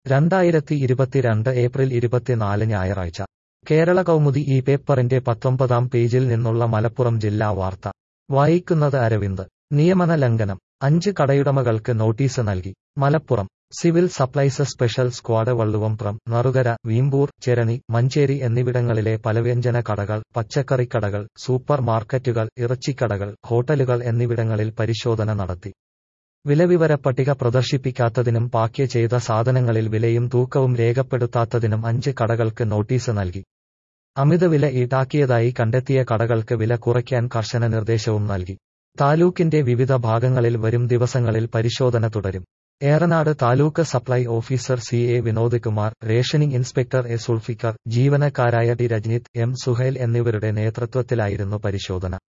രണ്ടായിരത്തി ഇരുപത്തിരണ്ട് ഏപ്രിൽ ഇരുപത്തിനാല് ഞായറാഴ്ച കേരള കൗമുദി ഈ പേപ്പറിന്റെ പത്തൊമ്പതാം പേജിൽ നിന്നുള്ള മലപ്പുറം ജില്ലാ വാർത്ത വായിക്കുന്നത് അരവിന്ദ് നിയമന ലംഘനം അഞ്ച് കടയുടമകൾക്ക് നോട്ടീസ് നൽകി Malappuram civil supplies special squad Valluvambram Narukara Veempur Cherani Manjeri എന്നിവിടങ്ങളിലെ പലവ്യഞ്ജന കടകൾ പച്ചക്കറിക്കടകൾ സൂപ്പർ മാർക്കറ്റുകൾ ഇറച്ചിക്കടകൾ ഹോട്ടലുകൾ എന്നിവിടങ്ങളിൽ പരിശോധന നടത്തി വിലവിവര പട്ടിക പ്രദർശിപ്പിക്കാത്തതിനും പാക്ക് ചെയ്ത സാധനങ്ങളിൽ വിലയും തൂക്കവും രേഖപ്പെടുത്താത്തതിനും അഞ്ച് കടകൾക്ക് നോട്ടീസ് നൽകി അമിതവില ഈടാക്കിയതായി കണ്ടെത്തിയ കടകൾക്ക് വില കുറയ്ക്കാൻ കർശന നിർദ്ദേശവും നൽകി താലൂക്കിന്റെ വിവിധ ഭാഗങ്ങളിൽ വരും ദിവസങ്ങളിൽ പരിശോധന തുടരും Eranad taluk supply officer C A Vinod Kumar rationing inspector A Sulfikar ജീവനക്കാരായ ടി രജ്നിത് എം സുഹൈൽ എന്നിവരുടെ നേതൃത്വത്തിലായിരുന്നു പരിശോധന